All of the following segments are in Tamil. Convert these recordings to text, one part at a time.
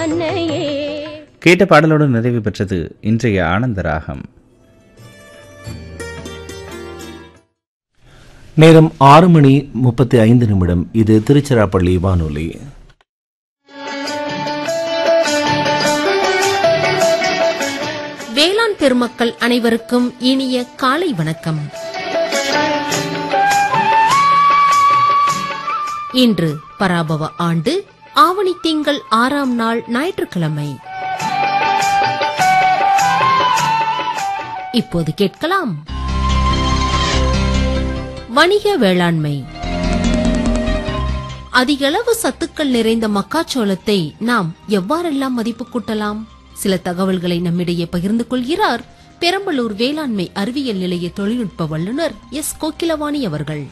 தன்னையே கேட்ட பாடலோடு நிறைவு பெற்றது இன்றைய ஆனந்த ராகம் நேரம் ஆறு மணி முப்பத்தி ஐந்து நிமிடம் இது திருச்சிராப்பள்ளி வானொலி வேளாண் பெருமக்கள் அனைவருக்கும் இனிய காலை வணக்கம் இன்று பராபவ ஆண்டு ஆவணி திங்கள் ஆறாம் நாள் ஞாயிற்றுக்கிழமை இப்போது கேட்கலாம் வணிக வேளாண்மை அதிகளவு சத்துக்கள் நிறைந்த மக்காச்சோளத்தை நாம் எவ்வாறெல்லாம் மதிப்பு கூட்டலாம் சில தகவல்களை நம்மிடையே பகிர்ந்து கொள்கிறார் பெரம்பலூர் வேளாண்மை அறிவியல் நிலைய தொழில்நுட்ப வல்லுநர் எஸ் கோகிலவாணி அவர்கள்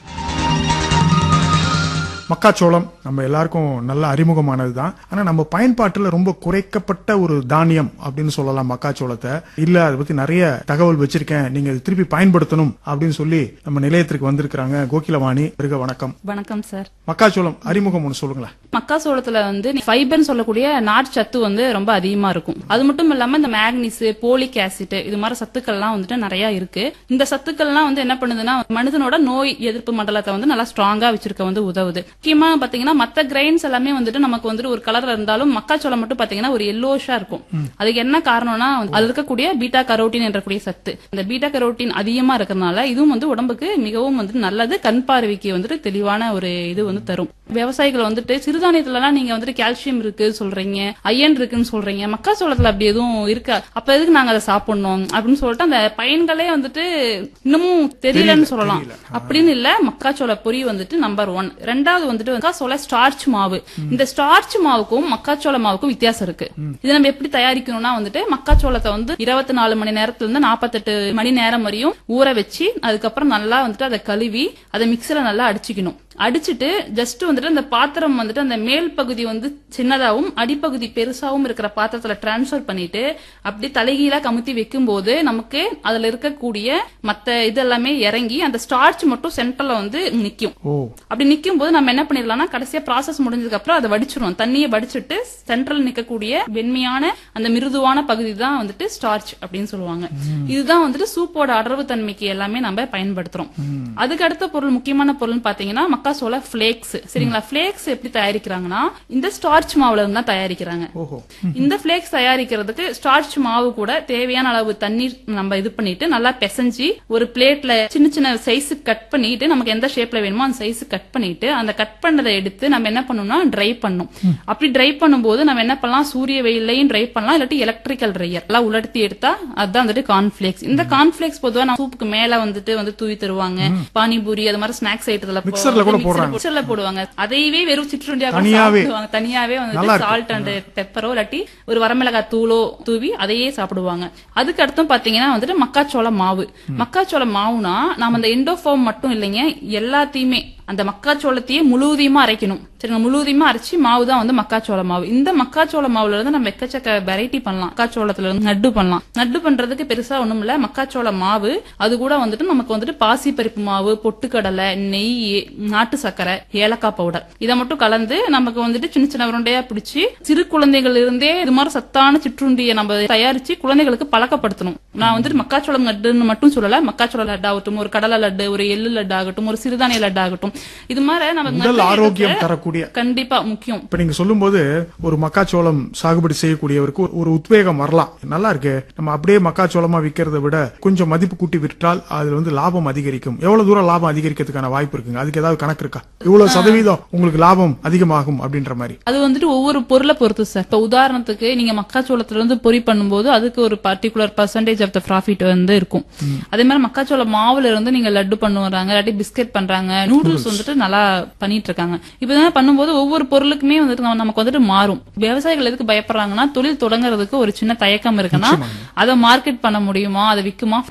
மக்காச்சோளம் நம்ம எல்லாருக்கும் நல்ல அறிமுகமானது தான் ஆனா நம்ம பயன்பாட்டுல ரொம்ப குறைக்கப்பட்ட ஒரு தானியம் அப்படின்னு சொல்லலாம் மக்காச்சோளத்தை இல்ல அதை பத்தி நிறைய தகவல் வச்சிருக்கேன் நீங்க இது திருப்பி பயன்படுத்தணும் அப்படின்னு சொல்லி நம்ம நிலையத்திற்கு வந்திருக்கிறாங்க கோகிலவாணி இருக்க வணக்கம் வணக்கம் சார் மக்காச்சோளம் அறிமுகம் ஒன்று சொல்லுங்களேன் மக்காசோளத்துல வந்து ஃபைபர்னு சொல்லக்கூடிய நார்ச்சத்து வந்து ரொம்ப அதிகமா இருக்கும் அது மட்டும் இல்லாம இந்த மேக்னீஸ் போலிக் ஆசிட் இது மாதிரி சத்துக்கள்லாம் வந்துட்டு நிறைய இருக்கு இந்த சத்துக்கள்லாம் வந்து என்ன பண்ணுதுன்னா மனிதனோட நோய் எதிர்ப்பு மண்டலத்தை வந்து நல்லா ஸ்ட்ராங்கா வச்சிருக்க வந்து உதவுது முக்கியமா பாத்தீங்கன்னா மத்த கிரைன்ஸ் எல்லாமே வந்துட்டு நமக்கு வந்துட்டு ஒரு கலர்ல இருந்தாலும் மக்காச்சோளம் மட்டும் பாத்தீங்கன்னா ஒரு எல்லோஷா இருக்கும் அதுக்கு என்ன காரணம்னா அதுல இருக்கக்கூடிய பீட்டா கரோட்டின் என்றக்கூடிய சத்து இந்த பீட்டா கரோட்டின் அதிகமா இருக்கறனால இதுவும் வந்து உடம்புக்கு மிகவும் வந்து நல்லது கண் பார்வைக்கு வந்துட்டு தெளிவான ஒரு இது வந்து தரும் விவசாயிகள் வந்துட்டு சிறுதானியத்துல எல்லாம் நீங்க வந்துட்டு கால்சியம் இருக்கு சொல்றீங்க அயன் இருக்குன்னு சொல்றீங்க மக்காச்சோளத்துல அப்படி எதுவும் இருக்கா அப்ப எதுக்கு நாங்க அதை சாப்பிடணும் அப்படின்னு சொல்லிட்டு அந்த பயன்களே வந்துட்டு இன்னமும் தெரியலன்னு சொல்லலாம் அப்படின்னு இல்ல மக்காச்சோள பொரி வந்துட்டு நம்பர் ஒன் ரெண்டாவது வந்துட்டு மக்காச்சோள ஸ்டார்ச் மாவு இந்த ஸ்டார்ச் மாவுக்கும் மக்காச்சோள மாவுக்கும் வித்தியாசம் இருக்கு இது நம்ம எப்படி தயாரிக்கணும்னா வந்துட்டு மக்காச்சோளத்தை வந்து இருபத்தி நாலு மணி நேரத்துல இருந்து நாற்பத்தெட்டு மணி நேரம் வரையும் ஊற வச்சு அதுக்கப்புறம் நல்லா வந்துட்டு அதை கழுவி அதை மிக்சில நல்லா அடிச்சுக்கணும் அடிச்சிட்டு ஜஸ்ட் வந்துட்டு அந்த பாத்திரம் வந்துட்டு அந்த மேல் பகுதி வந்து சின்னதாவும் அடிப்பகுதி பெருசாவும் இருக்கிற பாத்திரத்துல டிரான்ஸ்ஃபர் பண்ணிட்டு அப்படி தலைகீழா கமுத்தி வைக்கும் போது நமக்கு அதுல இருக்கக்கூடிய மத்த இதெல்லாமே இறங்கி அந்த ஸ்டார்ச் மட்டும் சென்டர்ல வந்து நிக்கும் ஓ அப்படி நிக்கும் போது நம்ம என்ன பண்ணிடலாம்னா கடைசியா ப்ராசஸ் முடிஞ்சதுக்கு அப்புறம் அதை வடிச்சிரும் தண்ணியை வடிச்சிட்டு சென்ட்ரல் நிக்கக்கூடிய வெண்மையான அந்த மிருதுவான பகுதி தான் வந்துட்டு ஸ்டார்ச் அப்படின்னு சொல்லுவாங்க இதுதான் வந்துட்டு சூப்போட அடர்வு தன்மைக்கு எல்லாமே நம்ம பயன்படுத்துறோம் அதுக்கு அடுத்த பொருள் முக்கியமான பொருள்னு பாத்தீங்கன்னா மக்காசோள பிளேக்ஸ் சரிங்களா பிளேக்ஸ் எப்படி தயாரிக்கிறாங்கன்னா இந்த ஸ்டார்ச் மாவுல இருந்து தான் தயாரிக்கிறாங்க ஓஹோ இந்த பிளேக்ஸ் தயாரிக்கிறதுக்கு ஸ்டார்ச் மாவு கூட தேவையான அளவு தண்ணீர் நம்ம இது பண்ணிட்டு நல்லா பிசைஞ்சு ஒரு பிளேட்ல சின்ன சின்ன சைஸ் கட் பண்ணிட்டு நமக்கு எந்த ஷேப்ல வேணுமோ அந்த சைஸ் கட் பண்ணிட்டு அந்த கட் பண்ணதை எடுத்து நம்ம என்ன பண்ணணும்னா ட்ரை பண்ணும் அப்படி ட்ரை பண்ணும்போது நம்ம என்ன பண்ணலாம் சூரிய வெயிலையும் ட்ரை பண்ணலாம் இல்லாட்டி எலக்ட்ரிக்கல் ட்ரையர் எல்லாம் உலர்த்தி எடுத்தா அதுதான் வந்துட்டு கார்ன்ஃபிளேக்ஸ் இந்த கார்ன்ஃபிளேக்ஸ் பொதுவா நம்ம சூப்புக்கு மேல வந்துட்டு வந்து தூவி தருவாங்க பானிபூரி அது மாதிரி ஸ்நாக்ஸ் ஐட்டத்துல மிக்சர்ல கூட போடுறாங்க. மிக்சர்ல போடுவாங்க அதையவே வெறும் சிற்றுண்டியா கூட தனியாவே. சாப்பிடுவாங்க தனியாவே நல்லா வந்து இருக்கு. சால்ட் அண்ட் பெப்பரோ இல்லாட்டி ஒரு வரமிளகாய் தூளோ தூவி அதையே சாப்பிடுவாங்க அதுக்கு அடுத்தும் பாத்தீங்கன்னா வந்துட்டு மக்காச்சோள மாவு மக்காச்சோள மாவுனா நாம அந்த எண்டோஃபார்ம் மட்டும் இல்லைங்க எல்லாத்தையுமே அந்த மக்காச்சோளத்தையே முழுவதையுமா அரைக்கணும் சரிங்க முழுவதையுமா அரைச்சு மாவு தான் வந்து மக்காச்சோள மாவு இந்த மக்காச்சோள மாவுல இருந்து நம்ம எக்கச்சக்க வெரைட்டி பண்ணலாம் மக்காச்சோளத்துல இருந்து நட்டு பண்ணலாம் நட்டு பண்றதுக்கு பெருசா ஒண்ணும் இல்ல மக்காச்சோள மாவு அது கூட வந்துட்டு நமக்கு வந்துட்டு பாசி பருப்பு மாவு பொட்டுக்கடலை நெய் நாட்டு சர்க்கரை ஏலக்காய் பவுடர் இதை மட்டும் கலந்து நமக்கு வந்துட்டு சின்ன சின்ன உருண்டையா பிடிச்சி சிறு குழந்தைகள் இருந்தே இது மாதிரி சத்தான சிற்றுண்டியை நம்ம தயாரிச்சு குழந்தைகளுக்கு பழக்கப்படுத்தணும் நான் வந்துட்டு மக்காச்சோளம் லட்டுன்னு மட்டும் சொல்லல மக்காச்சோள லட்டு ஆகட்டும் ஒரு கடலை லட்டு ஒரு எள்ளு லட்டு ஆகட்டும் ஒரு சிறுதானிய லட்டு ஆகட்டும் இது மாதிரி நம்ம உடல் நல்ல ஆரோக்கியம் விதத்துல தரக்கூடிய கண்டிப்பா முக்கியம் இப்ப நீங்க சொல்லும்போது ஒரு மக்காச்சோளம் சாகுபடி செய்யக்கூடியவருக்கு ஒரு- ஒரு உத்வேகம் வரலாம் நல்லா இருக்கு நம்ம அப்படியே மக்காச்சோளமா விக்கிறதை விட கொஞ்சம் மதிப்பு கூட்டி விற்றால் அதுல வந்து லாபம் அதிகரிக்கும் எவ்வளவு தூரம் லாபம் அதிகரிக்கிறதுக்கான வாய்ப்பு இருக்குங்க அதுக்கு ஏதாவது கணக்கு இருக்கா இவ்வளவு சதவீதம் உங்களுக்கு லாபம் அதிகமாகும் அப்படின்ற மாதிரி அது வந்துட்டு ஒவ்வொரு பொருளை பொறுத்து சார் இப்ப உதாரணத்துக்கு நீங்க மக்காச்சோளத்துல இருந்து பொரி பண்ணும்போது அதுக்கு ஒரு particular percentage of the profit வந்து இருக்கும் அதே மாதிரி மக்காச்சோள மாவுல இருந்து நீங்க லட்டு பண்ணுவாங்க இல்லாட்டி பிஸ்கெட் பண்றாங்க நூடுல்ஸ் வந்துட்டு நல்லா பண்ணிட்டு இருக்காங்க இப்ப இதெல்லாம் பண்ணும்போது ஒவ்வொரு பொருளுக்குமே வந்துட்டு நம்ம- நமக்கு வந்துட்டு மாறும் விவசாயிகள் எதுக்கு பயப்படுறாங்கன்னா தொழில் தொடங்குறதுக்கு ஒரு சின்ன தயக்கம் இருக்குன்னா அதை மார்க்கெட் பண்ண முடியுமா அதை விக்குமா